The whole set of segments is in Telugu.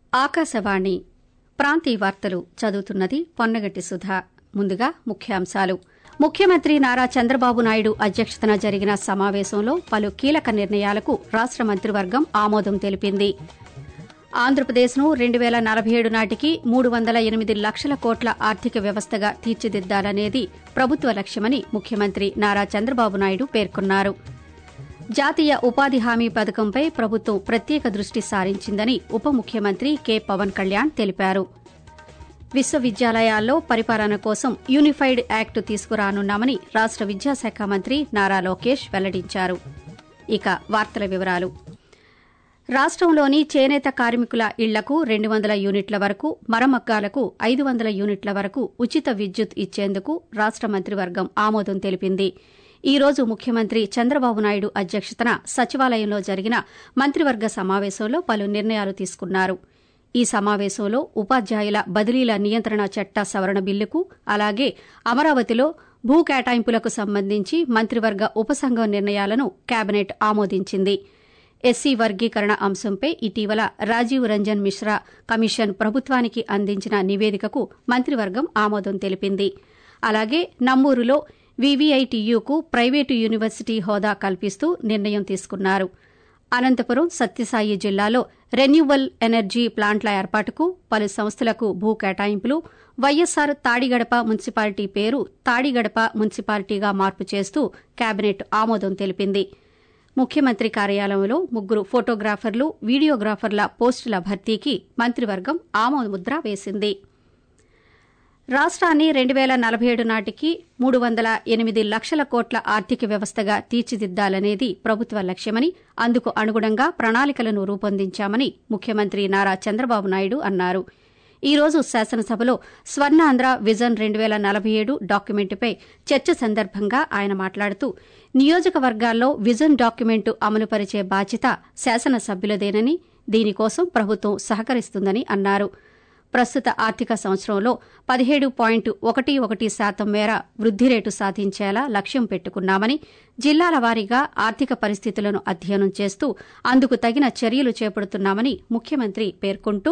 ఆకాశవాణి ప్రాంతీయ వార్తలు చదువుతున్నది పొన్నగట్టి సుధా ముందుగా ముఖ్యాంశాలు ముఖ్యమంత్రి నారా చంద్రబాబు నాయుడు అధ్యక్షతన జరిగిన సమావేశంలో పలు కీలక నిర్ణయాలకు రాష్ట మంత్రివర్గం ఆమోదం తెలిపింది ఆంధ్రప్రదేశ్ను రెండు వేల నలభై ఏడు నాటికి మూడు వందల ఎనిమిది లక్షల కోట్ల ఆర్థిక వ్యవస్థగా తీర్చిదిద్దాలనేది ప్రభుత్వ లక్ష్యమని ముఖ్యమంత్రి నారా చంద్రబాబు నాయుడు పేర్కొన్నారు జాతీయ ఉపాధి హామీ పథకంపై ప్రభుత్వం ప్రత్యేక దృష్టి సారించిందని ఉప ముఖ్యమంత్రి కె పవన్ కళ్యాణ్ తెలిపారు విశ్వవిద్యాలయాల్లో పరిపాలన కోసం యూనిఫైడ్ యాక్ట్ తీసుకురానున్నామని రాష్ట విద్యాశాఖ మంత్రి నారా లోకేష్ వెల్లడించారు ఇక వార్తల వివరాలు రాష్టంలోని చేనేత కార్మికుల ఇళ్లకు రెండు వందల యూనిట్ల వరకు మరమగ్గాలకు ఐదు వందల యూనిట్ల వరకు ఉచిత విద్యుత్ ఇచ్చేందుకు రాష్ట మంత్రివర్గం ఆమోదం తెలిపింది ఈ రోజు ముఖ్యమంత్రి చంద్రబాబు నాయుడు అధ్యక్షతన సచివాలయంలో జరిగిన మంత్రివర్గ సమావేశంలో పలు నిర్ణయాలు తీసుకున్నారు ఈ సమావేశంలో ఉపాధ్యాయుల బదిలీల నియంత్రణ చట్ట సవరణ బిల్లుకు అలాగే అమరావతిలో భూ కేటాయింపులకు సంబంధించి మంత్రివర్గ ఉపసంఘం నిర్ణయాలను కేబినెట్ ఆమోదించింది ఎస్సీ వర్గీకరణ అంశంపై ఇటీవల రాజీవ్ రంజన్ మిశ్రా కమిషన్ ప్రభుత్వానికి అందించిన నివేదికకు మంత్రివర్గం ఆమోదం తెలిపింది అలాగే నమ్మూరులో వీవీఐటీయూకు ప్రైవేటు యూనివర్సిటీ హోదా కల్పిస్తూ నిర్ణయం తీసుకున్నారు అనంతపురం సత్యసాయి జిల్లాలో రెన్యూవల్ ఎనర్జీ ప్లాంట్ల ఏర్పాటుకు పలు సంస్థలకు భూ కేటాయింపులు వైఎస్సార్ తాడిగడప మున్సిపాలిటీ పేరు తాడిగడప మున్సిపాలిటీగా మార్పు చేస్తూ కేబినెట్ ఆమోదం తెలిపింది ముఖ్యమంత్రి కార్యాలయంలో ముగ్గురు ఫోటోగ్రాఫర్లు వీడియోగ్రాఫర్ల పోస్టుల భర్తీకి మంత్రివర్గం ఆమోదముద్ర వేసింది రాష్ట్రాన్ని రెండు వేల నలభై ఏడు నాటికి మూడు వందల ఎనిమిది లక్షల కోట్ల ఆర్థిక వ్యవస్థగా తీర్చిదిద్దాలనేది ప్రభుత్వ లక్ష్యమని అందుకు అనుగుణంగా ప్రణాళికలను రూపొందించామని ముఖ్యమంత్రి నారా చంద్రబాబు నాయుడు అన్నారు ఈ రోజు శాసనసభలో స్వర్ణాంధ్ర విజన్ రెండు వేల నలభై ఏడు డాక్యుమెంటుపై చర్చ సందర్భంగా ఆయన మాట్లాడుతూ నియోజకవర్గాల్లో విజన్ డాక్యుమెంటు అమలుపరిచే బాధ్యత శాసనసభ్యులదేనని దీనికోసం ప్రభుత్వం సహకరిస్తుందని అన్నారు ప్రస్తుత ఆర్థిక సంవత్సరంలో పదిహేడు పాయింట్ ఒకటి ఒకటి శాతం మేర వృద్ది రేటు సాధించేలా లక్ష్యం పెట్టుకున్నామని జిల్లాల వారీగా ఆర్థిక పరిస్థితులను అధ్యయనం చేస్తూ అందుకు తగిన చర్యలు చేపడుతున్నామని ముఖ్యమంత్రి పేర్కొంటూ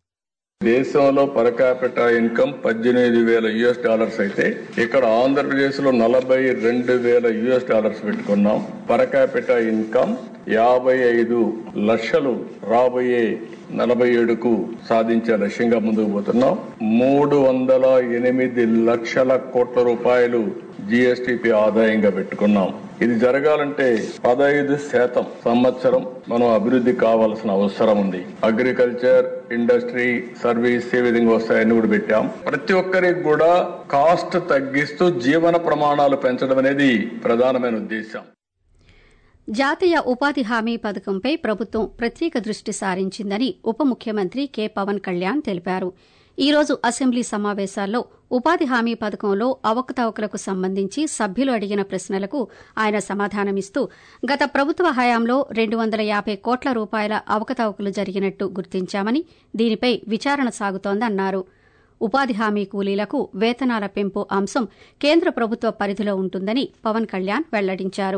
దేశంలో పర్ క్యాపిటా ఇన్కమ్ పద్దెనిమిది వేల యుఎస్ డాలర్స్ అయితే ఇక్కడ ఆంధ్రప్రదేశ్ లో నలభై రెండు వేల యుఎస్ డాలర్స్ పెట్టుకున్నాం పర్ క్యాపిటా ఇన్కమ్ యాభై ఐదు లక్షలు రాబోయే నలభై ఏడుకు సాధించే లక్ష్యంగా ముందుకు పోతున్నాం మూడు వందల ఎనిమిది లక్షల కోట్ల రూపాయలు జీఎస్టీపీ ఆదాయంగా పెట్టుకున్నాం ఇది జరగాలంటే పదహైదు శాతం సంవత్సరం మనం అభివృద్ధి కావాల్సిన అవసరం ఉంది అగ్రికల్చర్ ఇండస్ట్రీ సర్వీస్ ఏ విధంగా వస్తాయని కూడా పెట్టాం ప్రతి ఒక్కరికి కూడా కాస్ట్ తగ్గిస్తూ జీవన ప్రమాణాలు పెంచడం అనేది ప్రధానమైన ఉద్దేశం జాతీయ ఉపాధి హామీ పథకంపై ప్రభుత్వం ప్రత్యేక దృష్టి సారించిందని ఉప ముఖ్యమంత్రి కె పవన్ కళ్యాణ్ తెలిపారు ఈ రోజు అసెంబ్లీ సమావేశాల్లో ఉపాధి హామీ పథకంలో అవకతవకలకు సంబంధించి సభ్యులు అడిగిన ప్రశ్నలకు ఆయన సమాధానమిస్తూ గత ప్రభుత్వ హయాంలో రెండు వందల యాబై కోట్ల రూపాయల అవకతవకలు జరిగినట్టు గుర్తించామని దీనిపై విచారణ సాగుతోందన్నారు ఉపాధి హామీ కూలీలకు వేతనాల పెంపు అంశం కేంద్ర ప్రభుత్వ పరిధిలో ఉంటుందని పవన్ కళ్యాణ్ వెల్లడించారు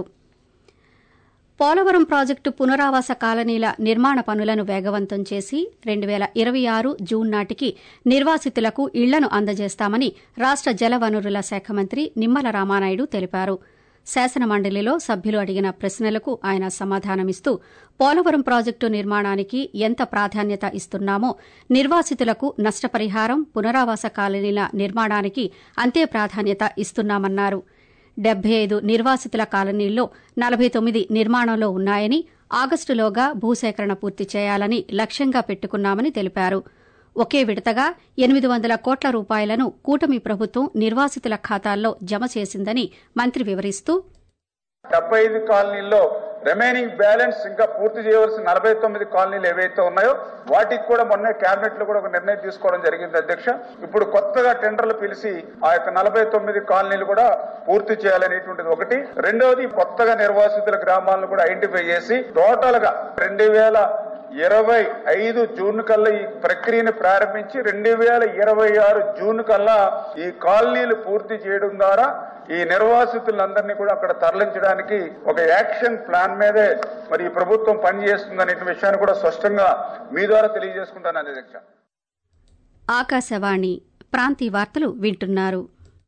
పోలవరం ప్రాజెక్టు పునరావాస కాలనీల నిర్మాణ పనులను వేగవంతం చేసి రెండు వేల ఇరవై ఆరు జూన్ నాటికి నిర్వాసితులకు ఇళ్లను అందజేస్తామని రాష్ట జలవనరుల శాఖ మంత్రి నిమ్మల రామానాయుడు తెలిపారు శాసనమండలిలో సభ్యులు అడిగిన ప్రశ్నలకు ఆయన సమాధానమిస్తూ పోలవరం ప్రాజెక్టు నిర్మాణానికి ఎంత ప్రాధాన్యత ఇస్తున్నామో నిర్వాసితులకు నష్టపరిహారం పునరావాస కాలనీల నిర్మాణానికి అంతే ప్రాధాన్యత ఇస్తున్నామన్నారు డెబ్బై ఐదు నిర్వాసితుల కాలనీల్లో నలభై తొమ్మిది నిర్మాణంలో ఉన్నాయని ఆగస్టులోగా భూసేకరణ పూర్తి చేయాలని లక్ష్యంగా పెట్టుకున్నామని తెలిపారు ఒకే విడతగా ఎనిమిది వందల కోట్ల రూపాయలను కూటమి ప్రభుత్వం నిర్వాసితుల ఖాతాల్లో జమ చేసిందని మంత్రి వివరిస్తూ డెబ్బై ఐదు కాలనీల్లో రిమైనింగ్ బ్యాలెన్స్ ఇంకా పూర్తి చేయవలసిన నలభై తొమ్మిది కాలనీలు ఏవైతే ఉన్నాయో వాటికి కూడా మొన్న కేబినెట్ లో కూడా ఒక నిర్ణయం తీసుకోవడం జరిగింది అధ్యక్ష ఇప్పుడు కొత్తగా టెండర్లు పిలిచి ఆ యొక్క నలభై తొమ్మిది కాలనీలు కూడా పూర్తి చేయాలనేటువంటిది ఒకటి రెండవది కొత్తగా నిర్వాసితుల గ్రామాలను కూడా ఐడెంటిఫై చేసి టోటల్ గా రెండు వేల ఇరవై ఐదు జూన్ కల్లా ఈ ప్రక్రియను ప్రారంభించి రెండు వేల ఇరవై ఆరు జూన్ కల్లా ఈ కాలనీలు పూర్తి చేయడం ద్వారా ఈ నిర్వాసితులందరినీ కూడా అక్కడ తరలించడానికి ఒక యాక్షన్ ప్లాన్ మీదే మరి ఈ ప్రభుత్వం పనిచేస్తుందనే విషయాన్ని కూడా స్పష్టంగా మీ ద్వారా తెలియజేసుకుంటాను అధ్యక్ష ఆకాశవాణి ప్రాంతీయ వార్తలు వింటున్నారు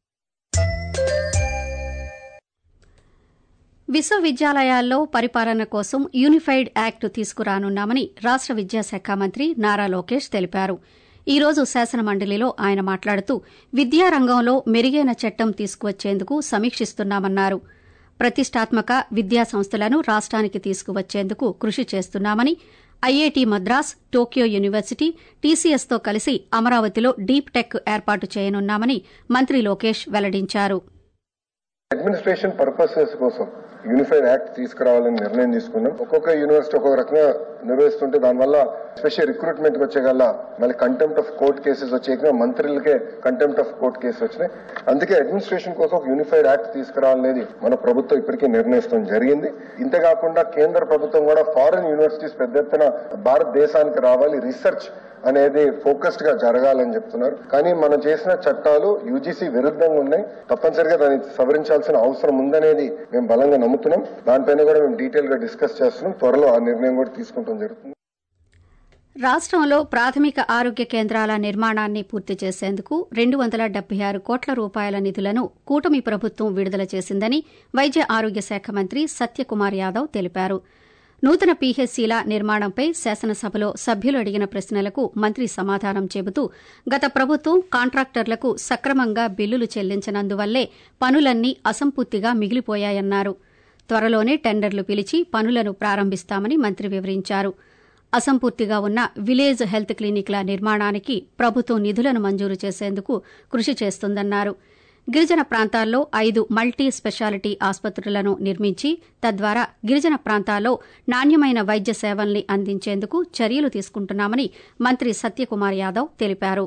విశ్వవిద్యాలయాల్లో పరిపాలన కోసం యూనిఫైడ్ యాక్ట్ తీసుకురానున్నామని రాష్ట విద్యాశాఖ మంత్రి నారా లోకేష్ తెలిపారు ఈ రోజు శాసనమండలిలో ఆయన మాట్లాడుతూ విద్యారంగంలో మెరుగైన చట్టం తీసుకువచ్చేందుకు సమీక్షిస్తున్నామన్నారు ప్రతిష్టాత్మక విద్యా సంస్థలను రాష్ట్రానికి తీసుకువచ్చేందుకు కృషి చేస్తున్నామని ఐఐటి మద్రాస్ టోక్యో యూనివర్సిటీ టీసీఎస్తో కలిసి అమరావతిలో డీప్ టెక్ ఏర్పాటు చేయనున్నామని మంత్రి లోకేష్ వెల్లడించారు అడ్మినిస్ట్రేషన్ పర్పసెస్ కోసం యూనిఫైడ్ యాక్ట్ తీసుకురావాలని నిర్ణయం తీసుకున్నాం ఒక్కొక్క యూనివర్సిటీ ఒక్కొక్క రకంగా నిర్వహిస్తుంటే దానివల్ల స్పెషల్ రిక్రూట్మెంట్ వచ్చేగల మళ్ళీ కంటెంప్ట్ ఆఫ్ కోర్ట్ కేసెస్ వచ్చేక మంత్రులకే కంటెంప్ట్ ఆఫ్ కోర్ట్ కేసెస్ వచ్చినాయి అందుకే అడ్మినిస్ట్రేషన్ కోసం ఒక యూనిఫైడ్ యాక్ట్ తీసుకురావాలనేది మన ప్రభుత్వం ఇప్పటికే నిర్ణయిస్తాం జరిగింది ఇంతేకాకుండా కేంద్ర ప్రభుత్వం కూడా ఫారెన్ యూనివర్సిటీస్ పెద్ద ఎత్తున భారతదేశానికి రావాలి రీసెర్చ్ అనేది ఫోకస్డ్ గా జరగాలని చెప్తున్నారు కానీ మనం చేసిన చట్టాలు యూజీసీ విరుద్ధంగా ఉన్నాయి తప్పనిసరిగా దాన్ని సవరించాల్సిన అవసరం ఉందనేది మేము బలంగా నమ్ముతున్నాం దానిపైన కూడా మేము డీటెయిల్ గా డిస్కస్ చేస్తున్నాం త్వరలో ఆ నిర్ణయం కూడా తీసుకుంటాం జరుగుతుంది రాష్టంలో ప్రాథమిక ఆరోగ్య కేంద్రాల నిర్మాణాన్ని పూర్తి చేసేందుకు రెండు వందల డెబ్బై ఆరు కోట్ల రూపాయల నిధులను కూటమి ప్రభుత్వం విడుదల చేసిందని వైద్య ఆరోగ్య శాఖ మంత్రి సత్యకుమార్ యాదవ్ తెలిపారు నూతన పీహెచ్సీల నిర్మాణంపై శాసనసభలో సభ్యులు అడిగిన ప్రశ్నలకు మంత్రి సమాధానం చెబుతూ గత ప్రభుత్వం కాంట్రాక్టర్లకు సక్రమంగా బిల్లులు చెల్లించనందువల్లే పనులన్నీ అసంపూర్తిగా మిగిలిపోయాయన్నారు త్వరలోనే టెండర్లు పిలిచి పనులను ప్రారంభిస్తామని మంత్రి వివరించారు అసంపూర్తిగా ఉన్న విలేజ్ హెల్త్ క్లినిక్ల నిర్మాణానికి ప్రభుత్వం నిధులను మంజూరు చేసేందుకు కృషి చేస్తుందన్నారు గిరిజన ప్రాంతాల్లో ఐదు మల్టీ స్పెషాలిటీ ఆసుపత్రులను నిర్మించి తద్వారా గిరిజన ప్రాంతాల్లో నాణ్యమైన వైద్య సేవల్ని అందించేందుకు చర్యలు తీసుకుంటున్నామని మంత్రి సత్యకుమార్ యాదవ్ తెలిపారు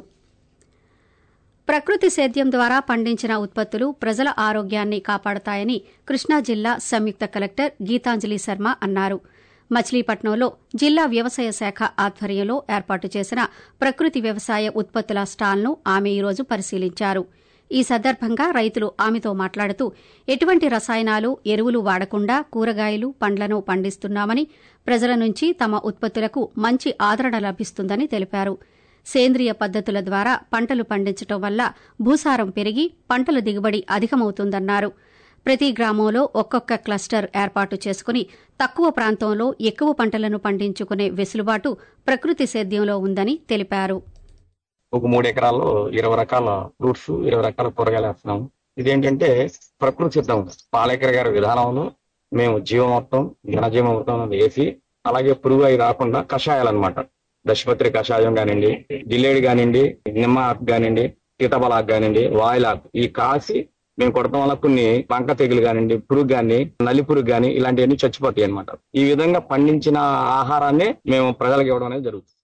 ప్రకృతి సేద్యం ద్వారా పండించిన ఉత్పత్తులు ప్రజల ఆరోగ్యాన్ని కాపాడతాయని కృష్ణా జిల్లా సంయుక్త కలెక్టర్ గీతాంజలి శర్మ అన్నారు మచిలీపట్నంలో జిల్లా వ్యవసాయ శాఖ ఆధ్వర్యంలో ఏర్పాటు చేసిన ప్రకృతి వ్యవసాయ ఉత్పత్తుల స్టాల్ను ఆమె ఈరోజు పరిశీలించారు ఈ సందర్భంగా రైతులు ఆమెతో మాట్లాడుతూ ఎటువంటి రసాయనాలు ఎరువులు వాడకుండా కూరగాయలు పండ్లను పండిస్తున్నామని ప్రజల నుంచి తమ ఉత్పత్తులకు మంచి ఆదరణ లభిస్తుందని తెలిపారు సేంద్రియ పద్దతుల ద్వారా పంటలు పండించడం వల్ల భూసారం పెరిగి పంటల దిగుబడి అధికమవుతుందన్నారు ప్రతి గ్రామంలో ఒక్కొక్క క్లస్టర్ ఏర్పాటు చేసుకుని తక్కువ ప్రాంతంలో ఎక్కువ పంటలను పండించుకునే వెసులుబాటు ప్రకృతి సేద్యంలో ఉందని తెలిపారు ఒక మూడు ఎకరాల్లో ఇరవై రకాల ఫ్రూట్స్ ఇరవై రకాల కూరగాయలు వేస్తున్నాం ఇదేంటంటే ప్రకృతి సిద్ధం పాలేకర్ గారి విధానంలో మేము జీవమొత్తం ఘనజీవమొత్తం వేసి అలాగే పురుగు అవి రాకుండా కషాయాలు అనమాట దశపత్రి కషాయం కానివ్వండి జిల్లేడు కానివ్వండి నిమ్మ ఆకు కానివ్వండి సీతాఫల ఆకు కానివ్వండి వాయిల్ ఆకు ఈ కాసి మేము కొడటం వల్ల కొన్ని పంక తెగులు కానివ్వండి పురుగు గాని నల్లి పురుగు గాని ఇలాంటివన్నీ చచ్చిపోతాయి అనమాట ఈ విధంగా పండించిన ఆహారాన్ని మేము ప్రజలకు ఇవ్వడం అనేది జరుగుతుంది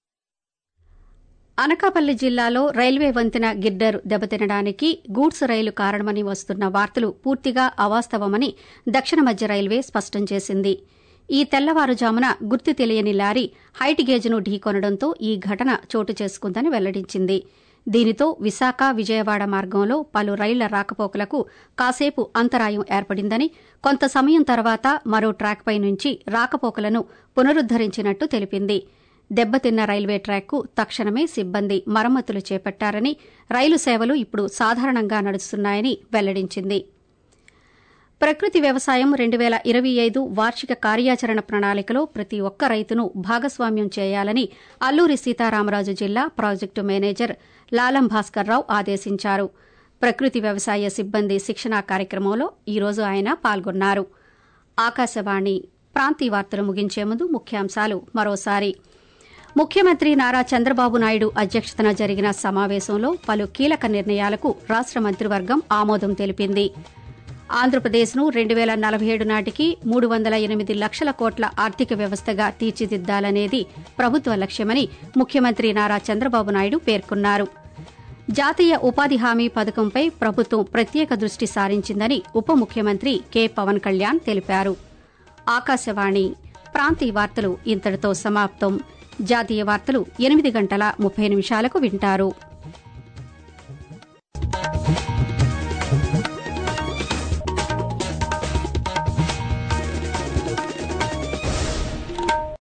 అనకాపల్లి జిల్లాలో రైల్వే వంతెన గిడ్డర్ దెబ్బతినడానికి గూడ్స్ రైలు కారణమని వస్తున్న వార్తలు పూర్తిగా అవాస్తవమని దక్షిణ మధ్య రైల్వే స్పష్టం చేసింది ఈ తెల్లవారుజామున గుర్తు తెలియని లారీ హైట్ గేజ్ను ఢీకొనడంతో ఈ ఘటన చోటు చేసుకుందని వెల్లడించింది దీనితో విశాఖ విజయవాడ మార్గంలో పలు రైళ్ల రాకపోకలకు కాసేపు అంతరాయం ఏర్పడిందని కొంత సమయం తర్వాత మరో ట్రాక్పై నుంచి రాకపోకలను పునరుద్దరించినట్టు తెలిపింది దెబ్బతిన్న రైల్వే ట్రాక్కు తక్షణమే సిబ్బంది మరమ్మతులు చేపట్టారని రైలు సేవలు ఇప్పుడు సాధారణంగా నడుస్తున్నాయని వెల్లడించింది ప్రకృతి వ్యవసాయం రెండు వేల ఇరవై ఐదు వార్షిక కార్యాచరణ ప్రణాళికలో ప్రతి ఒక్క రైతును భాగస్వామ్యం చేయాలని అల్లూరి సీతారామరాజు జిల్లా ప్రాజెక్టు మేనేజర్ లాలం భాస్కర్రావు ఆదేశించారు ప్రకృతి వ్యవసాయ సిబ్బంది శిక్షణా కార్యక్రమంలో ఈరోజు ఆయన పాల్గొన్నారు ఆకాశవాణి ప్రాంతీయ వార్తలు ముగించే ముందు ముఖ్యాంశాలు మరోసారి ముఖ్యమంత్రి నారా చంద్రబాబు నాయుడు అధ్యక్షతన జరిగిన సమావేశంలో పలు కీలక నిర్ణయాలకు రాష్ట మంత్రివర్గం ఆమోదం తెలిపింది ఆంధ్రప్రదేశ్ను రెండు వేల నలభై ఏడు నాటికి మూడు వందల ఎనిమిది లక్షల కోట్ల ఆర్థిక వ్యవస్థగా తీర్చిదిద్దాలనేది ప్రభుత్వ లక్ష్యమని ముఖ్యమంత్రి నారా చంద్రబాబు నాయుడు పేర్కొన్నారు జాతీయ ఉపాధి హామీ పథకంపై ప్రభుత్వం ప్రత్యేక దృష్టి సారించిందని ఉప ముఖ్యమంత్రి కె పవన్ కళ్యాణ్ తెలిపారు ఆకాశవాణి ప్రాంతీయ వార్తలు ఇంతటితో సమాప్తం జాతీయ వార్తలు ఎనిమిది గంటల ముప్పై నిమిషాలకు వింటారు